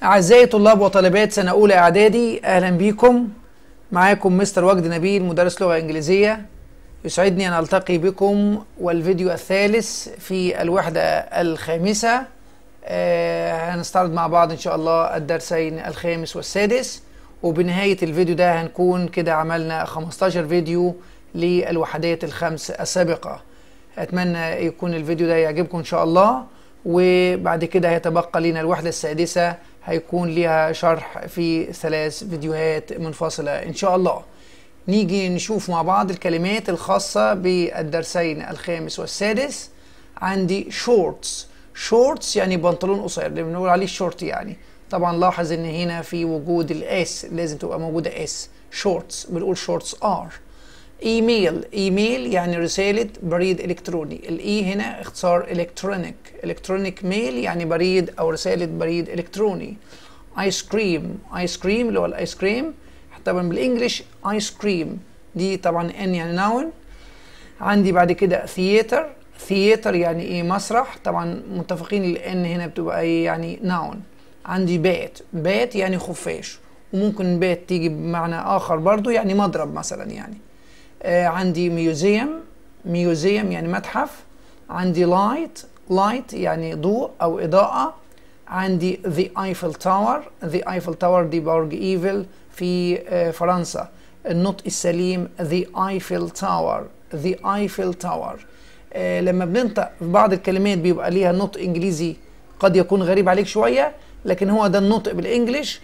أعزائي طلاب وطالبات سنة أولى إعدادي أهلا بيكم معاكم مستر وجد نبيل مدرس لغة إنجليزية يسعدني أن ألتقي بكم والفيديو الثالث في الوحدة الخامسة آه هنستعرض مع بعض إن شاء الله الدرسين الخامس والسادس وبنهاية الفيديو ده هنكون كده عملنا 15 فيديو للوحدات الخمس السابقة أتمنى يكون الفيديو ده يعجبكم إن شاء الله وبعد كده هيتبقى لنا الوحدة السادسة هيكون ليها شرح في ثلاث فيديوهات منفصلة إن شاء الله نيجي نشوف مع بعض الكلمات الخاصة بالدرسين الخامس والسادس عندي شورتس شورتس يعني بنطلون قصير اللي بنقول عليه شورت يعني طبعا لاحظ ان هنا في وجود الاس لازم تبقى موجودة اس شورتس بنقول شورتس ار ايميل ايميل يعني رسالة بريد الكتروني الاي هنا اختصار الكترونيك الكترونيك ميل يعني بريد او رسالة بريد الكتروني ايس كريم ايس كريم اللي هو الايس كريم طبعا بالانجلش ايس كريم دي طبعا ان يعني ناون عندي بعد كده ثياتر ثياتر يعني ايه مسرح طبعا متفقين الان هنا بتبقى ايه يعني ناون عندي بات بات يعني خفاش وممكن بات تيجي بمعنى اخر برضو يعني مضرب مثلا يعني آه عندي ميوزيوم ميوزيوم يعني متحف عندي لايت لايت يعني ضوء او اضاءه عندي ذا ايفل تاور ذا ايفل تاور دي برج ايفل في آه فرنسا النطق السليم ذا ايفل تاور ذا ايفل تاور لما بننطق في بعض الكلمات بيبقى ليها نطق انجليزي قد يكون غريب عليك شويه لكن هو ده النطق بالانجلش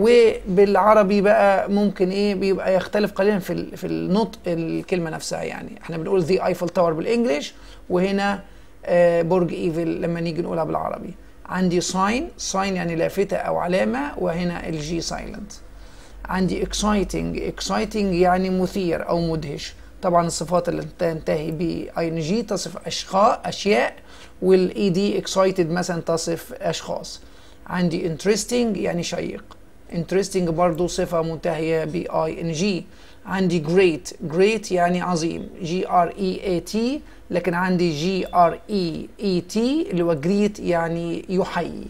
وبالعربي بقى ممكن ايه بيبقى يختلف قليلا في في النطق الكلمه نفسها يعني احنا بنقول ذا ايفل تاور بالانجلش وهنا آه برج ايفل لما نيجي نقولها بالعربي عندي ساين ساين يعني لافتة أو علامة وهنا الجي سايلنت عندي exciting exciting يعني مثير أو مدهش طبعا الصفات اللي تنتهي ب ing تصف أشخاص أشياء والاي دي excited مثلا تصف أشخاص عندي interesting يعني شيق interesting برضو صفة منتهية ب ing عندي great great يعني عظيم G R E A T لكن عندي جي ار اي اي تي اللي هو جريت يعني يحيي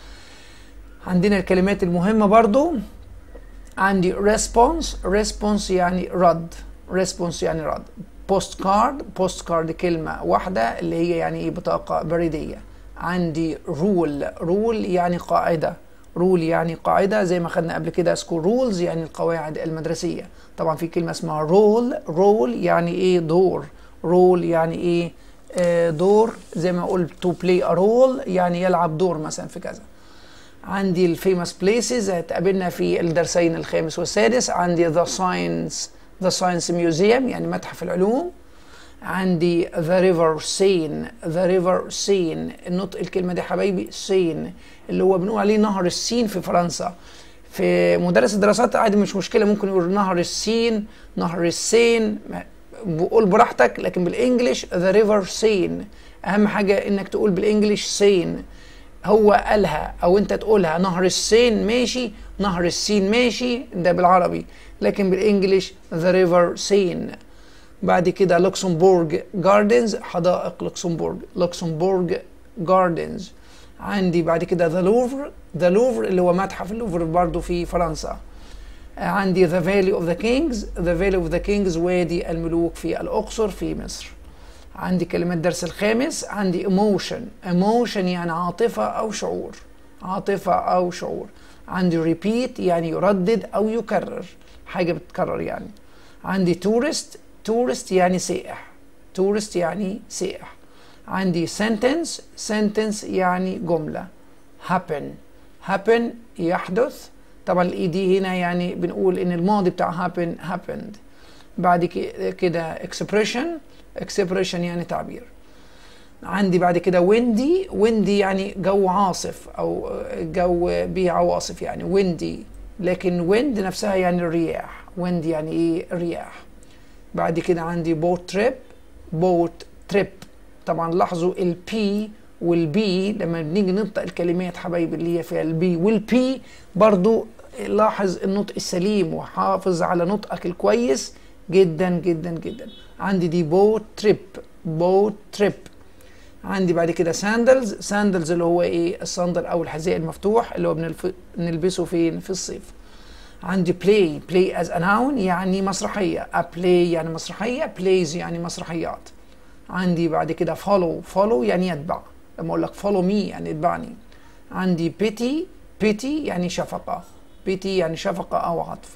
عندنا الكلمات المهمة برضو عندي response response يعني رد response يعني رد post card post card كلمة واحدة اللي هي يعني ايه بطاقة بريدية عندي rule rule يعني قاعدة رول يعني قاعدة زي ما خدنا قبل كده سكول رولز يعني القواعد المدرسية طبعا في كلمة اسمها رول رول يعني ايه دور رول يعني ايه آه دور زي ما قلت تو بلاي ا رول يعني يلعب دور مثلا في كذا عندي الفيموس بليسز هتقابلنا في الدرسين الخامس والسادس عندي ذا ساينس ذا ساينس ميوزيوم يعني متحف العلوم عندي ذا ريفر سين ذا ريفر سين النطق الكلمه دي حبايبي سين اللي هو بنقول عليه نهر السين في فرنسا في مدرس الدراسات عادي مش مشكله ممكن يقول نهر السين نهر السين بقول براحتك لكن بالانجلش ذا ريفر سين اهم حاجه انك تقول بالانجلش سين هو قالها او انت تقولها نهر السين ماشي نهر السين ماشي ده بالعربي لكن بالانجلش ذا ريفر سين بعد كده لوكسمبورغ جاردنز حدائق لوكسمبورغ لوكسمبورغ جاردنز عندي بعد كده ذا لوفر ذا لوفر اللي هو متحف اللوفر برضه في فرنسا عندي The Valley of the Kings The Valley of the Kings وادي الملوك في الأقصر في مصر عندي كلمة الدرس الخامس عندي emotion emotion يعني عاطفة أو شعور عاطفة أو شعور عندي repeat يعني يردد أو يكرر حاجة بتتكرر يعني عندي tourist tourist يعني سائح tourist يعني سائح عندي sentence sentence يعني جملة happen happen يحدث طبعا الاي دي هنا يعني بنقول ان الماضي بتاع happen happened بعد كده expression expression يعني تعبير عندي بعد كده windy windy يعني جو عاصف او جو به عواصف يعني windy لكن wind نفسها يعني الرياح wind يعني ايه الرياح بعد كده عندي boat trip boat trip طبعا لاحظوا البي والبي لما بنيجي ننطق الكلمات حبايبي اللي هي فيها البي والبي برضو لاحظ النطق السليم وحافظ على نطقك الكويس جدا جدا جدا عندي دي بوت تريب بوت تريب عندي بعد كده ساندلز ساندلز اللي هو ايه الصندل او الحذاء المفتوح اللي هو بنلف... بنلبسه فين في الصيف عندي بلاي بلاي از ناون يعني مسرحيه a play يعني مسرحيه plays يعني مسرحيات عندي بعد كده follow follow يعني يتبع لما اقول لك follow me يعني اتبعني عندي pity pity يعني شفقه pity يعني شفقه او عطف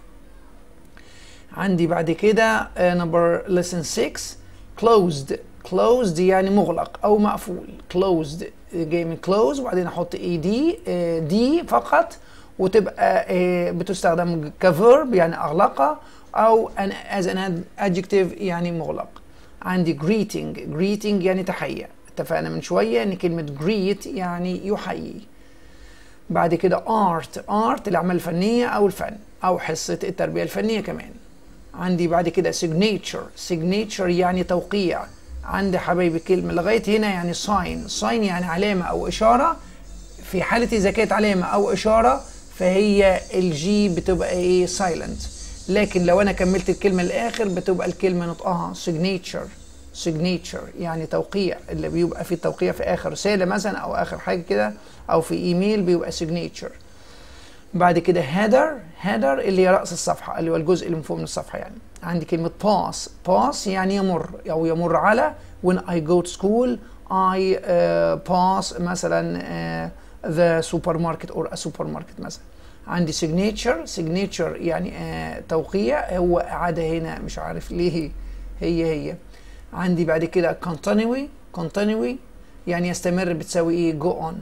عندي بعد كده نمبر lesson 6 closed closed يعني مغلق او مقفول closed جاي من close وبعدين احط اي دي دي فقط وتبقى بتستخدم كفيرب يعني اغلقه او an, as an adjective يعني مغلق عندي greeting greeting يعني تحيه اتفقنا من شويه ان كلمه greet يعني يحيي بعد كده art art الاعمال الفنيه او الفن او حصه التربيه الفنيه كمان عندي بعد كده signature signature يعني توقيع عندي حبايبي كلمه لغايه هنا يعني sign sign يعني علامه او اشاره في حاله اذا كانت علامه او اشاره فهي الجي بتبقى ايه silent لكن لو انا كملت الكلمه للاخر بتبقى الكلمه نطقها signature signature يعني توقيع اللي بيبقى في التوقيع في اخر رساله مثلا او اخر حاجه كده او في ايميل بيبقى signature بعد كده header header اللي هي راس الصفحه اللي هو الجزء اللي من فوق من الصفحه يعني عندي كلمه pass pass يعني يمر او يمر على when I go to school I uh, pass مثلا uh, the supermarket or a supermarket مثلا عندي signature signature يعني uh, توقيع هو إعادة هنا مش عارف ليه هي هي عندي بعد كده continue continue يعني يستمر بتساوي ايه go on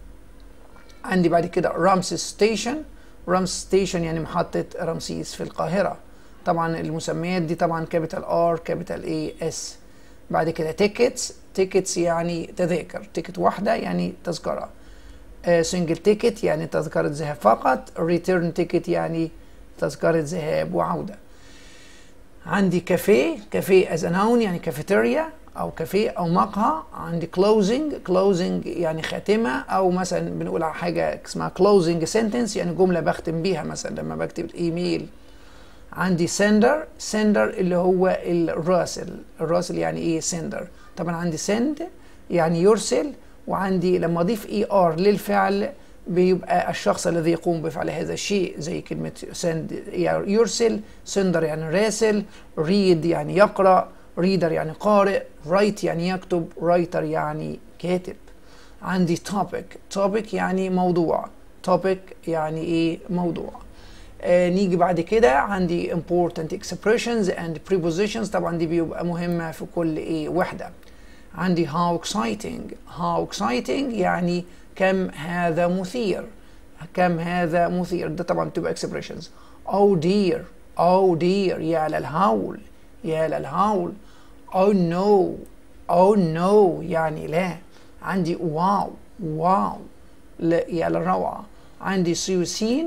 عندي بعد كده رامسيس ستيشن رامسيس ستيشن يعني محطة رمسيس في القاهرة طبعا المسميات دي طبعا كابيتال ار كابيتال اي اس بعد كده تيكتس تيكتس يعني تذاكر تيكت واحدة يعني تذكرة سنجل تيكت يعني تذكرة ذهاب فقط ريتيرن تيكت يعني تذكرة ذهاب وعودة عندي كافيه كافيه از ناون يعني كافيتيريا او كافيه او مقهى عندي كلوزنج كلوزنج يعني خاتمه او مثلا بنقول على حاجه اسمها كلوزنج سنتنس يعني جمله بختم بيها مثلا لما بكتب ايميل عندي سندر سندر اللي هو الراسل الراسل يعني ايه سندر طبعا عندي سند يعني يرسل وعندي لما اضيف اي ار للفعل بيبقى الشخص الذي يقوم بفعل هذا الشيء زي كلمة سند يرسل سندر يعني راسل ريد يعني يقرأ ريدر يعني قارئ رايت يعني يكتب رايتر يعني كاتب عندي topic topic يعني موضوع topic يعني ايه موضوع آه نيجي بعد كده عندي important expressions and prepositions طبعا دي بيبقى مهمة في كل ايه وحدة عندي how exciting how exciting يعني كم هذا مثير كم هذا مثير ده طبعا بتبقى expressions oh dear oh dear يا للهول يا للهول oh no oh no يعني لا عندي واو واو لا يا للروعة عندي سيوسين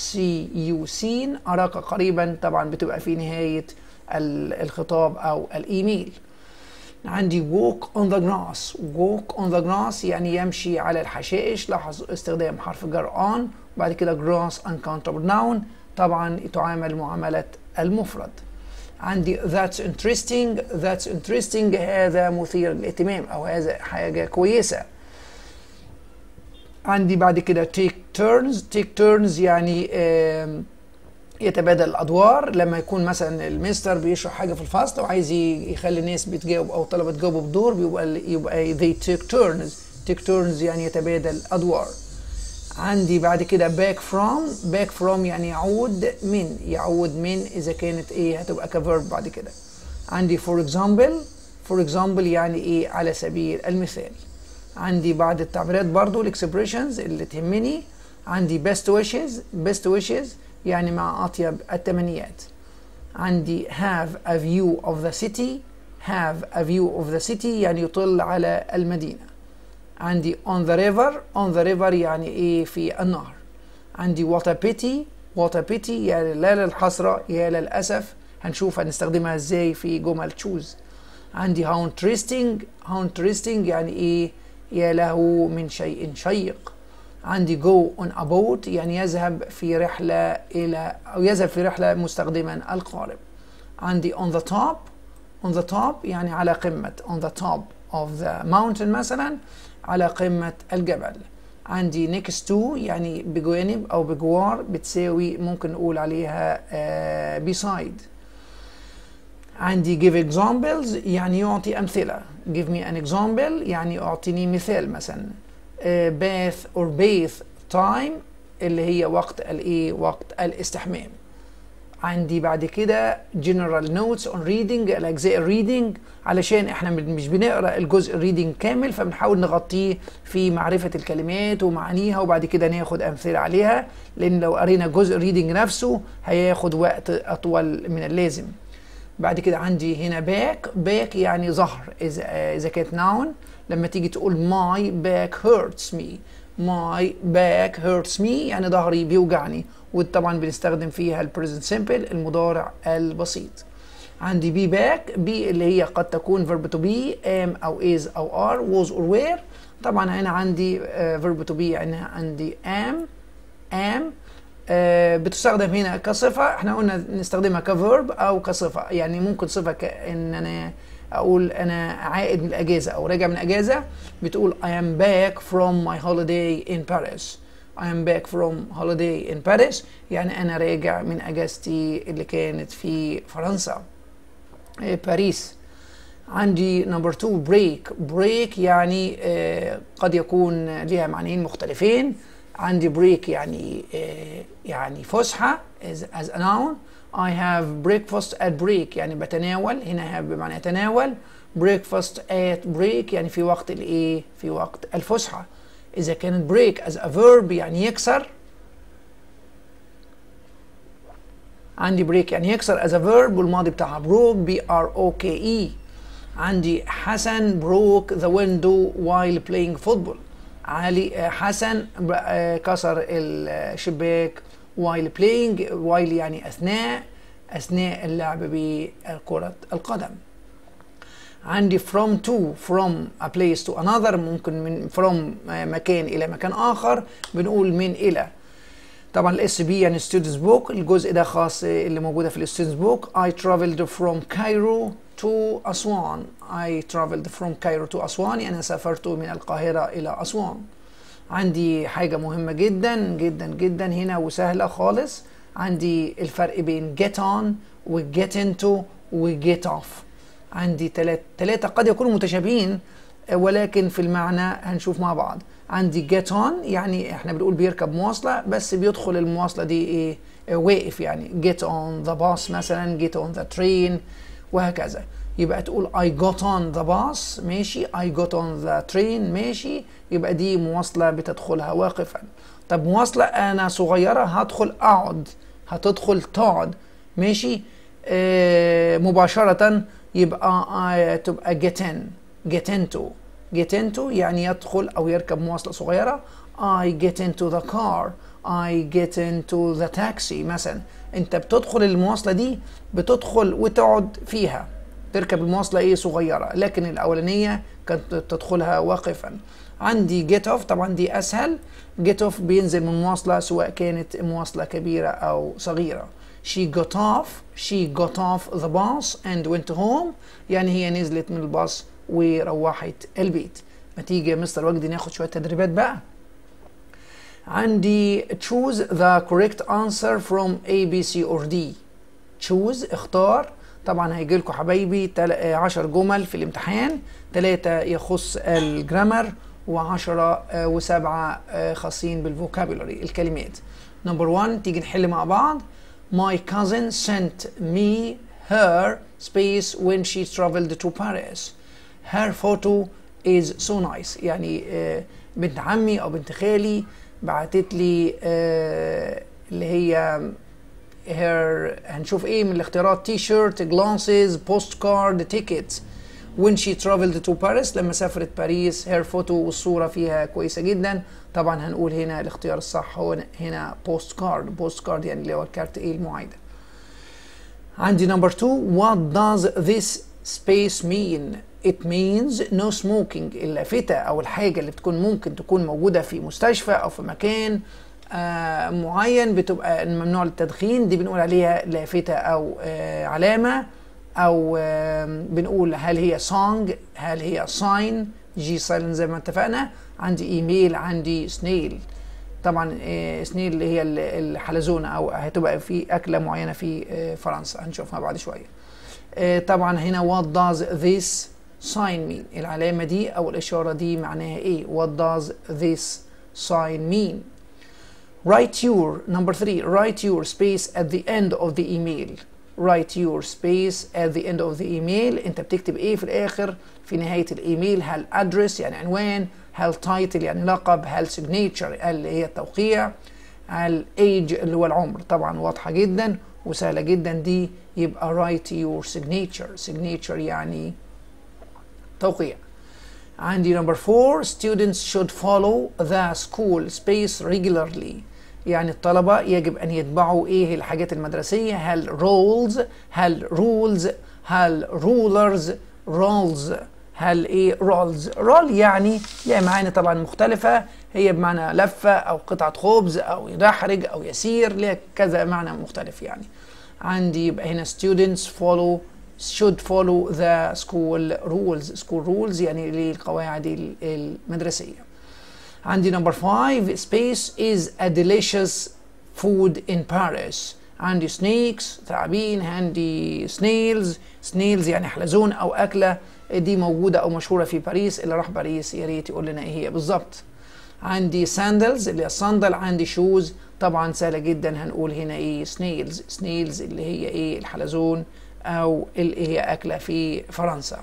سيوسين أراك قريبا طبعا بتبقى في نهاية الخطاب أو الإيميل عندي walk on the grass walk on the grass يعني يمشي على الحشائش لاحظ استخدام حرف جر on بعد كده grass uncountable noun طبعا تعامل معاملة المفرد عندي that's interesting that's interesting هذا مثير للاهتمام او هذا حاجة كويسة عندي بعد كده take turns take turns يعني يتبادل الادوار لما يكون مثلا المستر بيشرح حاجه في الفصل وعايز يخلي الناس بتجاوب او الطلبه تجاوبوا بدور بيبقى يبقى they take turns take turns يعني يتبادل ادوار عندي بعد كده back from back from يعني يعود من يعود من اذا كانت ايه هتبقى كفيرب بعد كده عندي for example for example يعني ايه على سبيل المثال عندي بعد التعبيرات برضو الاكسبريشنز اللي تهمني عندي best wishes best wishes يعني مع أطيب التمنيات عندي have a view of the city have a view of the city يعني يطل على المدينة عندي on the river on the river يعني إيه في النهر عندي what a pity what a pity يعني لا للحسرة يا للأسف هنشوف هنستخدمها ازاي في جمل تشوز عندي how interesting how interesting يعني ايه يا له من شيء شيق عندي go on a boat يعني يذهب في رحلة إلى أو يذهب في رحلة مستخدما القارب عندي on the top on the top يعني على قمة on the top of the mountain مثلا على قمة الجبل عندي next to يعني بجانب أو بجوار بتساوي ممكن نقول عليها uh, beside عندي give examples يعني يعطي أمثلة give me an example يعني أعطيني مثال مثلا uh, bath or bathe time اللي هي وقت الايه وقت الاستحمام عندي بعد كده general notes on reading الاجزاء الريدنج علشان احنا مش بنقرا الجزء الريدنج كامل فبنحاول نغطيه في معرفه الكلمات ومعانيها وبعد كده ناخد امثله عليها لان لو قرينا جزء الريدنج نفسه هياخد وقت اطول من اللازم بعد كده عندي هنا باك باك يعني ظهر اذا اذا كانت ناون لما تيجي تقول my back hurts me my back hurts me يعني ظهري بيوجعني وطبعا بنستخدم فيها البريزنت سيمبل المضارع البسيط عندي بي باك بي اللي هي قد تكون verb to be am او is او are was or were طبعا هنا عندي uh, verb to be يعني عندي am am uh, بتستخدم هنا كصفة احنا قلنا نستخدمها كفيرب او كصفة يعني ممكن صفة كأن انا اقول انا عائد من الاجازة او راجع من اجازة بتقول I am back from my holiday in Paris I am back from holiday in Paris يعني أنا راجع من أجازتي اللي كانت في فرنسا إيه باريس عندي نمبر 2 بريك بريك يعني آه قد يكون لها معنيين مختلفين عندي بريك يعني آه يعني فسحة as, as a noun I have breakfast at break يعني بتناول هنا have بمعنى يتناول breakfast at break يعني في وقت الايه في وقت الفسحه إذا كانت break as a verb يعني يكسر عندي break يعني يكسر as a verb والماضي بتاعها broke b r o k e عندي حسن broke the window while playing football علي حسن كسر الشباك while playing while يعني أثناء أثناء اللعب بكرة القدم عندي from to from a place to another ممكن من from مكان إلى مكان آخر بنقول من إلى طبعا الاس بي يعني students book الجزء ده خاص اللي موجودة في الستودنتس book I traveled from Cairo to أسوان I traveled from Cairo to أسوان يعني أنا سافرت من القاهرة إلى أسوان عندي حاجة مهمة جدا جدا جدا هنا وسهلة خالص عندي الفرق بين get on و get into و get off عندي ثلاثة ثلاثة قد يكونوا متشابهين ولكن في المعنى هنشوف مع بعض عندي get on يعني احنا بنقول بيركب مواصلة بس بيدخل المواصلة دي ايه واقف يعني get on the bus مثلا get on the train وهكذا يبقى تقول I got on the bus ماشي I got on the train ماشي يبقى دي مواصلة بتدخلها واقفا طب مواصلة أنا صغيرة هدخل أقعد هتدخل تقعد ماشي آه مباشرة يبقى آه تبقى get in get into get into يعني يدخل أو يركب مواصلة صغيرة I get into the car I get into the taxi مثلا انت بتدخل المواصلة دي بتدخل وتقعد فيها تركب المواصلة ايه صغيرة لكن الأولانية كانت تدخلها واقفا عندي جيت اوف طبعا دي أسهل جيت اوف بينزل من مواصلة سواء كانت مواصلة كبيرة أو صغيرة she got off she got off the bus and went home يعني هي نزلت من الباص وروحت البيت ما تيجي يا مستر وجدي ناخد شوية تدريبات بقى عندي choose the correct answer from A, B, C or D choose اختار طبعا هيجي لكم حبايبي 10 جمل في الامتحان ثلاثة يخص الجرامر وعشرة وسبعة خاصين بالفوكابولري الكلمات نمبر 1 تيجي نحل مع بعض My cousin sent me her space when she traveled to Paris her photo is so nice يعني بنت عمي او بنت خالي بعتت لي اللي هي her هنشوف ايه من الاختيارات تي شيرت جلاسز بوست كارد تيكت when she traveled to Paris لما سافرت باريس her فوتو والصورة فيها كويسة جدا طبعا هنقول هنا الاختيار الصح هو هنا بوست كارد بوست كارد يعني اللي هو الكارت ايه المعايدة عندي نمبر 2 what does this space mean it means no smoking اللافتة أو الحاجة اللي بتكون ممكن تكون موجودة في مستشفى أو في مكان آه معين بتبقى ممنوع التدخين دي بنقول عليها لافتة أو آه علامة أو آه بنقول هل هي song هل هي ساين جي سايلنت زي ما اتفقنا عندي ايميل عندي سنيل طبعا إيه سنيل اللي هي الحلزونه او هتبقى في اكله معينه في إيه فرنسا هنشوفها بعد شويه إيه طبعا هنا what does this sign mean العلامه دي او الاشاره دي معناها ايه what does this sign mean write your number three write your space at the end of the email write your space at the end of the email انت بتكتب ايه في الاخر في نهايه الايميل هل address يعني عنوان هل title يعني لقب هل signature اللي هي التوقيع هل age اللي هو العمر طبعا واضحه جدا وسهله جدا دي يبقى write your signature signature يعني توقيع عندي number four students should follow the school space regularly يعني الطلبة يجب أن يتبعوا إيه الحاجات المدرسية هل rules هل rules هل rulers rules هل إيه rolls roll يعني ليها معاني طبعا مختلفة هي بمعنى لفة أو قطعة خبز أو يدحرج أو يسير ليها كذا معنى مختلف يعني عندي يبقى هنا students follow should follow the school rules school rules يعني للقواعد المدرسية عندي number five space is a delicious food in Paris عندي snakes ثعابين عندي snails snails يعني حلزون أو أكلة دي موجودة أو مشهورة في باريس اللي راح باريس يا ريت يقول لنا إيه هي بالظبط عندي sandals اللي هي الصندل عندي shoes طبعا سهلة جدا هنقول هنا إيه snails snails اللي هي إيه الحلزون أو اللي هي أكلة في فرنسا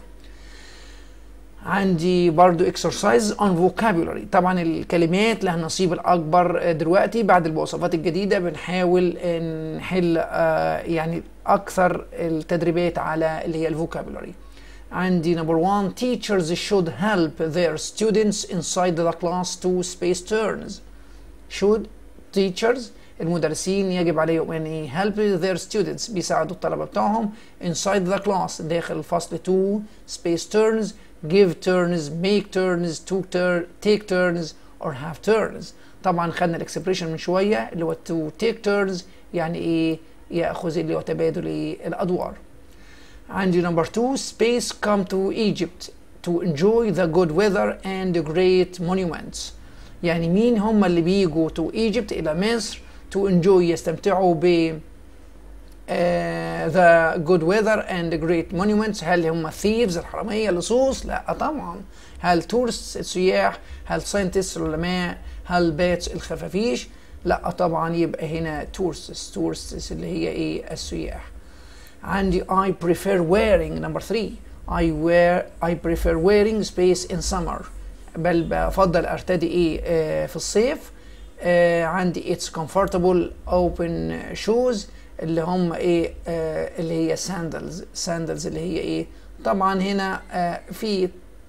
عندي برضو exercise on vocabulary طبعا الكلمات لها النصيب الأكبر دلوقتي بعد المواصفات الجديدة بنحاول نحل يعني أكثر التدريبات على اللي هي الفوكابولاري عندي number one teachers should help their students inside the class to space turns should teachers المدرسين يجب عليهم ان help their students بيساعدوا الطلبه بتوعهم inside the class داخل الفصل to space turns give turns make turns to turn take turns or have turns طبعا خدنا الاكسبريشن من شويه اللي هو to take turns يعني ايه ياخذ اللي هو تبادل الادوار عندي number two space come to Egypt to enjoy the good weather and the great monuments يعني مين هم اللي بيجوا to Egypt الى مصر to enjoy يستمتعوا ب uh, the good weather and the great monuments هل هم thieves الحرامية اللصوص لا طبعا هل tourists السياح هل scientists العلماء هل bats الخفافيش لا طبعا يبقى هنا tourists tourists اللي هي ايه السياح عندي I prefer wearing number three I wear I prefer wearing space in summer بل بفضل ارتدي ايه آه في الصيف آه عندي it's comfortable open shoes اللي هم ايه آه اللي هي sandals sandals اللي هي ايه طبعا هنا آه في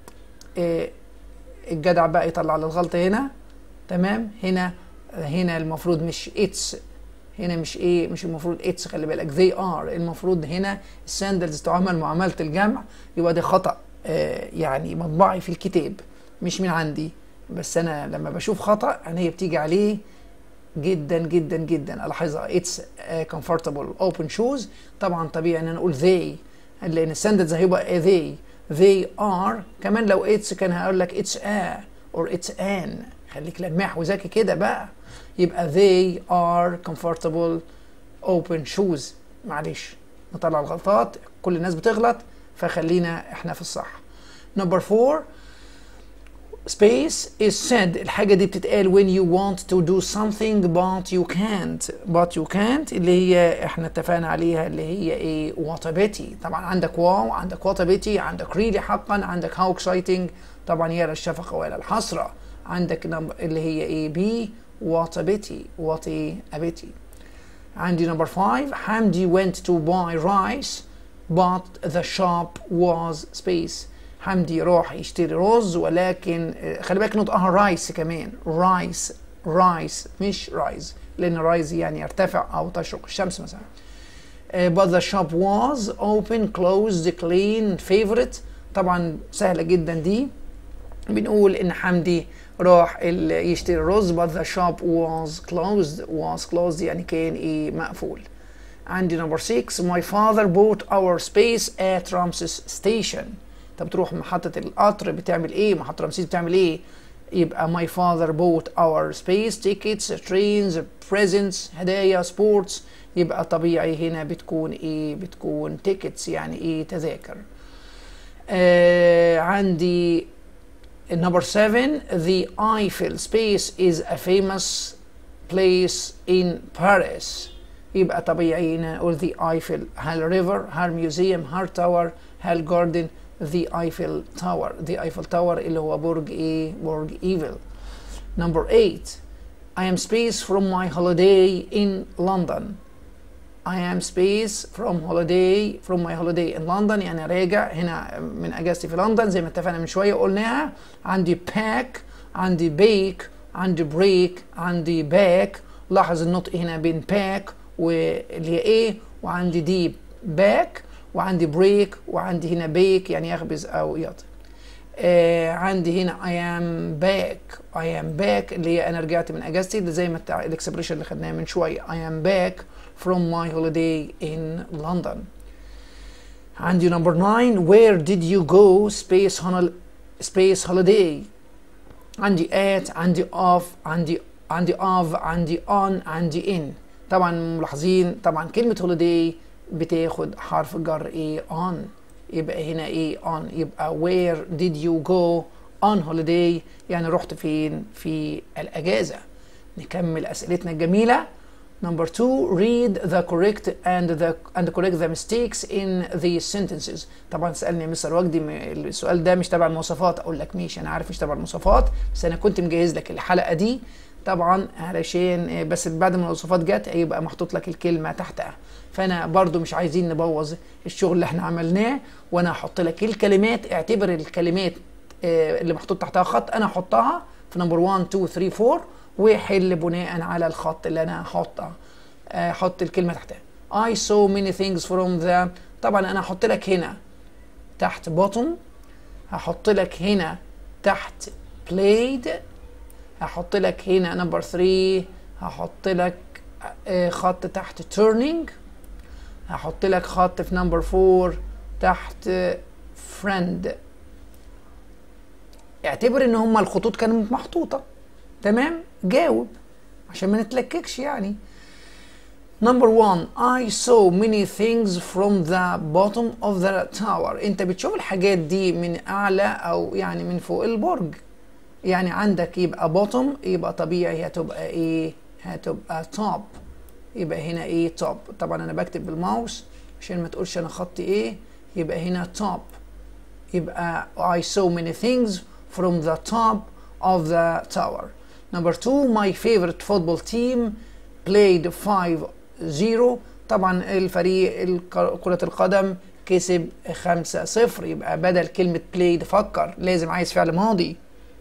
آه الجدع بقى يطلع للغلطة هنا تمام هنا هنا المفروض مش it's هنا مش ايه مش المفروض اتس خلي بالك they are المفروض هنا الساندلز تعمل معامله الجمع يبقى ده خطا آه يعني مطبعي في الكتاب مش من عندي بس انا لما بشوف خطا انا هي بتيجي عليه جدا جدا جدا الاحظها اتس comfortable open shoes طبعا طبيعي ان انا اقول they لان الساندلز هيبقى they they are كمان لو اتس كان هقول لك اتس a or اتس an خليك لماح وذكي كده بقى يبقى they are comfortable open shoes معلش نطلع الغلطات كل الناس بتغلط فخلينا احنا في الصح number four space is said الحاجة دي بتتقال when you want to do something but you can't but you can't اللي هي احنا اتفقنا عليها اللي هي ايه whatabity طبعا عندك واو عندك whatabity عندك really حقا عندك how exciting طبعا يا الشفقة ولا الحسرة عندك اللي هي ايه بي what a pity what a, a pity عندي number five حمدي went to buy rice but the shop was space حمدي راح يشتري رز ولكن خلي بالك نطقها رايس كمان رايس رايس مش رايز لان رايز يعني يرتفع او تشرق الشمس مثلا but the shop was open closed clean favorite طبعا سهلة جدا دي بنقول ان حمدي راح يشتري رز but the shop was closed was closed يعني كان ايه مقفول عندي number 6 my father bought our space at Ramses station انت بتروح محطه القطر بتعمل ايه محطه رمسيس بتعمل ايه يبقى my father bought our space tickets trains presents هدايا sports يبقى طبيعي هنا بتكون ايه بتكون tickets يعني ايه تذاكر آه عندي number seven the Eiffel space is a famous place in Paris يبقى طبيعي هنا نقول the Eiffel هل river هل museum هل tower هل garden the Eiffel Tower the Eiffel Tower اللي هو برج ايه برج ايفل number eight I am space from my holiday in London I am space from holiday from my holiday in London يعني راجع هنا من اجازتي في لندن زي ما اتفقنا من شويه قلناها عندي pack عندي bake عندي break عندي back لاحظ النطق هنا بين pack واللي هي ايه وعندي دي back وعندي بريك وعندي هنا بيك يعني يخبز او يطهي آه عندي هنا I am back I am back اللي هي انا رجعت من اجازتي ده زي ما الاكسبريشن اللي خدناه من شويه I am back from my holiday in London عندي number 9 where did you go space honol space holiday عندي at عندي off عندي عندي of عندي on عندي in طبعا ملاحظين طبعا كلمة holiday بتاخد حرف جر ايه on يبقى هنا ايه on يبقى where did you go on holiday يعني رحت فين في الأجازة نكمل أسئلتنا الجميلة Number two, read the correct and the and correct the mistakes in the sentences. طبعا سألني مستر وجدي السؤال ده مش تبع المواصفات أقول لك ماشي أنا عارف مش تبع المواصفات بس أنا كنت مجهز لك الحلقة دي طبعا علشان بس بعد ما المواصفات جت هيبقى محطوط لك الكلمة تحتها. فانا برضو مش عايزين نبوظ الشغل اللي احنا عملناه وانا هحط لك الكلمات اعتبر الكلمات اللي محطوط تحتها خط انا احطها في نمبر 1 2 3 4 وحل بناء على الخط اللي انا هحطها احط الكلمه تحتها I saw many things from the طبعا انا هحط لك هنا تحت bottom هحط لك هنا تحت played هحط لك هنا نمبر 3 هحط لك خط تحت turning هحط لك خط في نمبر 4 تحت friend اعتبر ان هما الخطوط كانت محطوطه تمام جاوب عشان ما نتلككش يعني Number one, I saw many things from the bottom of the tower. انت بتشوف الحاجات دي من اعلى او يعني من فوق البرج. يعني عندك يبقى bottom يبقى طبيعي هتبقى ايه؟ هتبقى top. يبقى هنا ايه top. طبعا انا بكتب بالماوس عشان ما تقولش انا خطي ايه يبقى هنا top. يبقى I saw many things from the top of the tower. Number two, my favorite football team played 5 0 طبعا الفريق كرة القدم كسب 5 0 يبقى بدل كلمة played فكر لازم عايز فعل ماضي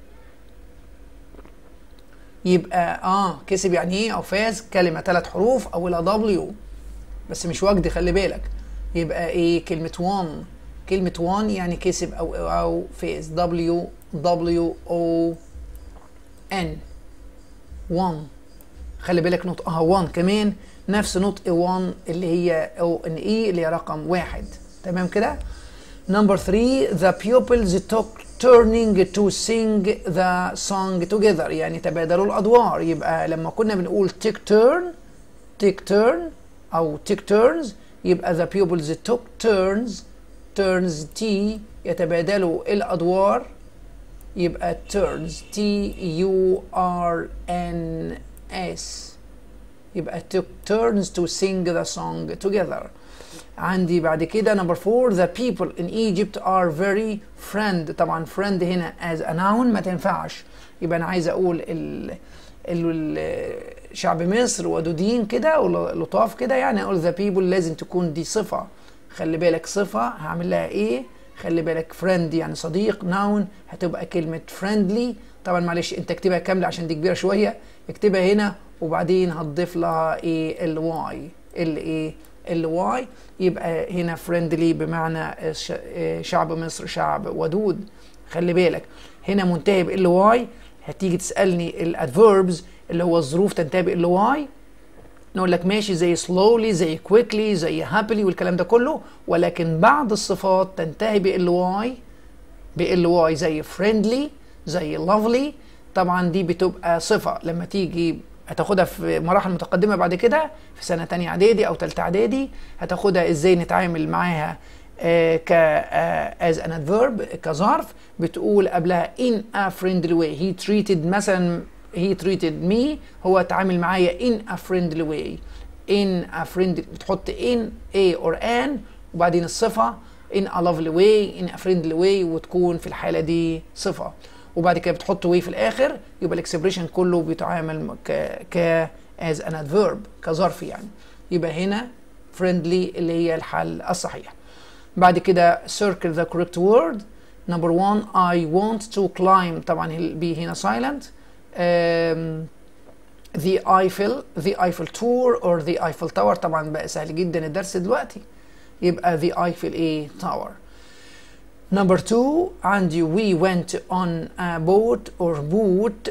يبقى اه كسب يعني ايه او فاز كلمة ثلاث حروف اولها دبليو بس مش وجد خلي بالك يبقى ايه كلمة وان كلمة وان يعني كسب او او فاز دبليو دبليو او ان وان خلي بالك نطقها وان كمان نفس نطق 1 اللي هي او ان اي اللي هي رقم واحد تمام كده نمبر 3 the pupils took turning to sing the song together يعني تبادلوا الادوار يبقى لما كنا بنقول take turn take turn او take turns يبقى the pupils took turns turns T يتبادلوا الادوار يبقى turns T U R N S يبقى took turns to sing the song together عندي بعد كده number four the people in Egypt are very friend طبعا friend هنا as a noun ما تنفعش يبقى انا عايز اقول ال ال شعب مصر ودودين كده ولطاف كده يعني اقول the people لازم تكون دي صفة خلي بالك صفة هعمل لها ايه خلي بالك friend يعني صديق noun هتبقى كلمة friendly طبعا معلش انت اكتبها كاملة عشان دي كبيرة شوية اكتبها هنا وبعدين هتضيف لها ايه الواي ال ايه الواي يبقى هنا فريندلي بمعنى شعب مصر شعب ودود خلي بالك هنا منتهي بال واي هتيجي تسالني الادفيربز اللي هو الظروف تنتهي بال واي نقول لك ماشي زي slowly زي quickly زي happily والكلام ده كله ولكن بعض الصفات تنتهي بال واي ب ال واي زي friendly زي lovely طبعا دي بتبقى صفة لما تيجي هتاخدها في مراحل متقدمة بعد كده في سنة تانية اعدادي او تالتة اعدادي هتاخدها ازاي نتعامل معاها آه ك آه as an adverb كظرف بتقول قبلها in a friendly way he treated مثلا he treated me هو تعامل معايا in a friendly way in a friendly بتحط in a or an وبعدين الصفة in a lovely way in a friendly way وتكون في الحالة دي صفة وبعد كده بتحط way في الآخر يبقى الاكسبريشن كله بيتعامل ك ك as an adverb كظرف يعني يبقى هنا friendly اللي هي الحل الصحيح بعد كده circle the correct word number one I want to climb طبعا البي هنا silent um, the Eiffel the Eiffel tour or the Eiffel tower طبعا بقى سهل جدا الدرس دلوقتي يبقى the Eiffel A tower number two عندي we went on a boat or boat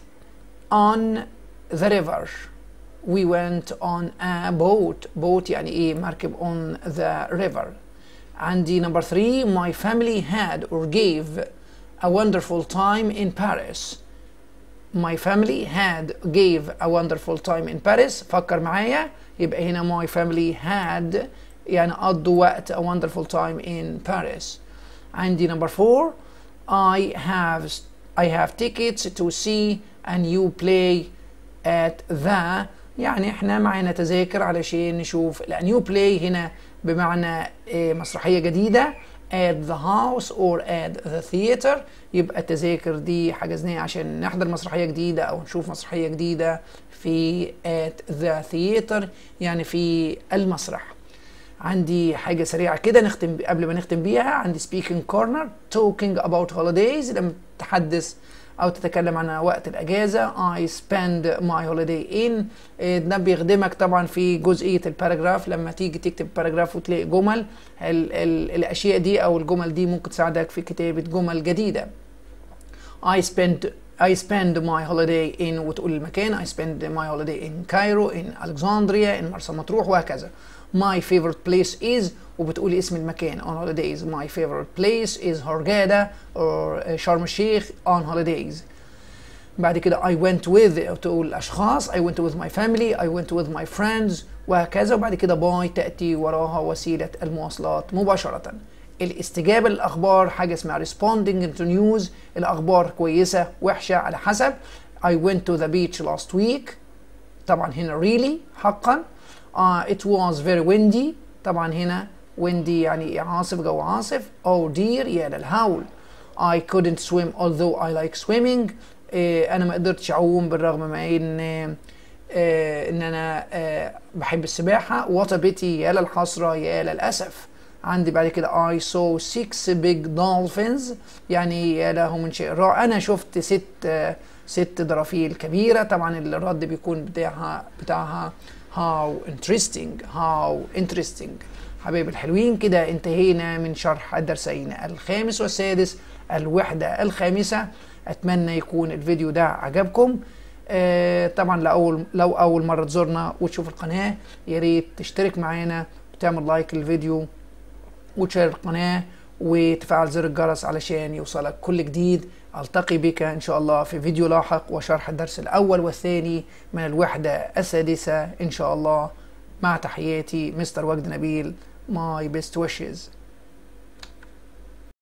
on the river we went on a boat boat يعني ايه مركب on the river عندي number three my family had or gave a wonderful time in Paris my family had gave a wonderful time in Paris فكر معايا يبقى هنا my family had يعني قضوا وقت a wonderful time in Paris عندي number four I have I have tickets to see a new play at the يعني احنا معانا تذاكر علشان نشوف لا new play هنا بمعنى مسرحية جديدة at the house or at the theater يبقى التذاكر دي حجزناها عشان نحضر مسرحية جديدة أو نشوف مسرحية جديدة في at the theater يعني في المسرح عندي حاجة سريعة كده نختم قبل ما نختم بيها عندي speaking corner talking about holidays لما تحدث أو تتكلم عن وقت الأجازة I spend my holiday in ده بيخدمك طبعا في جزئية الباراجراف لما تيجي تكتب باراجراف وتلاقي جمل ال ال الأشياء دي أو الجمل دي ممكن تساعدك في كتابة جمل جديدة I spend I spend my holiday in وتقول المكان I spend my holiday in Cairo in Alexandria in مرسى مطروح وهكذا my favorite place is وبتقولي اسم المكان on holidays my favorite place is Hurghada or شرم الشيخ on holidays بعد كده I went with تقول أشخاص I went with my family I went with my friends وهكذا وبعد كده باي تأتي وراها وسيلة المواصلات مباشرة الاستجابة للأخبار حاجة اسمها responding to news الأخبار كويسة وحشة على حسب I went to the beach last week طبعا هنا really حقا uh, it was very windy طبعا هنا windy يعني عاصف جو عاصف oh dear يا للهول I couldn't swim although I like swimming إيه انا ما قدرتش اعوم بالرغم من ان إيه ان انا إيه بحب السباحه what a pity يا للحسره يا للاسف عندي بعد كده I saw six big dolphins يعني يا له من شيء رائع انا شفت ست ست درافيل كبيره طبعا الرد بيكون بتاعها بتاعها how interesting how interesting حبايب الحلوين كده انتهينا من شرح الدرسين الخامس والسادس الوحدة الخامسة أتمنى يكون الفيديو ده عجبكم آه طبعا لأول لو أول مرة تزورنا وتشوف القناة يا ريت تشترك معانا وتعمل لايك للفيديو وتشير القناة وتفعل زر الجرس علشان يوصلك كل جديد ألتقي بك إن شاء الله في فيديو لاحق وشرح الدرس الأول والثاني من الوحدة السادسة إن شاء الله مع تحياتي مستر وجد نبيل my best wishes